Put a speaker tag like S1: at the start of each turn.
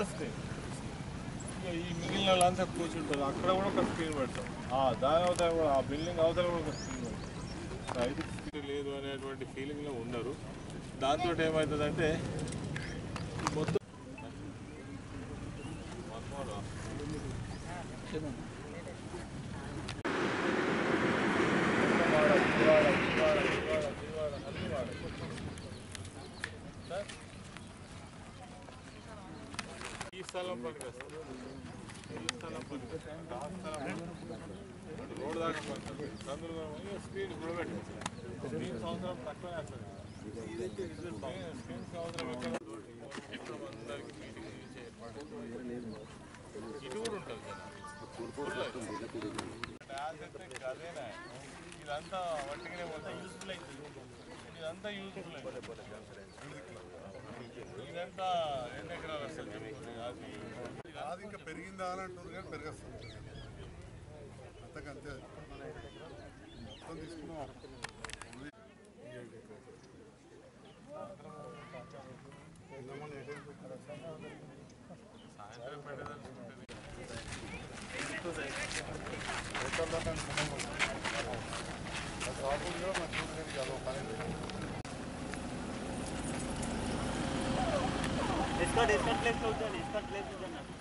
S1: Screen ఇక ఈ మిగిలిన వాళ్ళంతా కూర్చుంటారు అక్కడ కూడా ఒక స్క్రీన్ పెడతాం ఆ దాని అవతల కూడా ఆ బిల్డింగ్ అవతల కూడా ఒక స్క్రీన్ పెడతాం ఐదు స్క్రీన్ లేదు అనేటువంటి ఫీలింగ్లో ఉండరు దాంతో ఏమవుతుందంటే మొత్తం మన్మోహన్ విజయవాడ, విజయవాడ, విజయవాడ, విజయవాడ, విజయవాడ, అన్ని వాడాలి. సార్? ఈ స్థలం పనికొస్తుంది ఈ స్థలం పనికొస్తుంది ఆ స్థలం అటు రోడ్ దాకా పడుతుంది సందులో స్క్రీన్ కూడా పెట్టాలి స్క్రీన్ సంవత్సరం తక్కువనే వస్తుంది స్క్రీన్ స్క్రీన్ సంవత్సరం ఎక్కడ మొత్తం అందరికి మీటింగ్ చేసే ఏర్పాటు ఇటు కూడా ఉంటుంది కదా అదేనా ఇదంతా వట్టిగానే పోతే యూస్ఫుల్ అవుతుంది ఇదంతా యూస్ఫుల్ ఇదంతా రెండు ఎకరాలు వస్తుంది అది
S2: అది ఇంకా పెరిగిందా అని అంటున్నారు కానీ పెరగస్తుంది అంతకంతే మొత్తం తీసుకున్నాం
S1: సాయంత్రం పెట్టదలుచుకుంటుంది
S2: షాపులు కూడా మంచిగా ఉంటుంది కదా ఒక పని
S3: इसका इसका प्लेस होता है इसका प्लेस होता है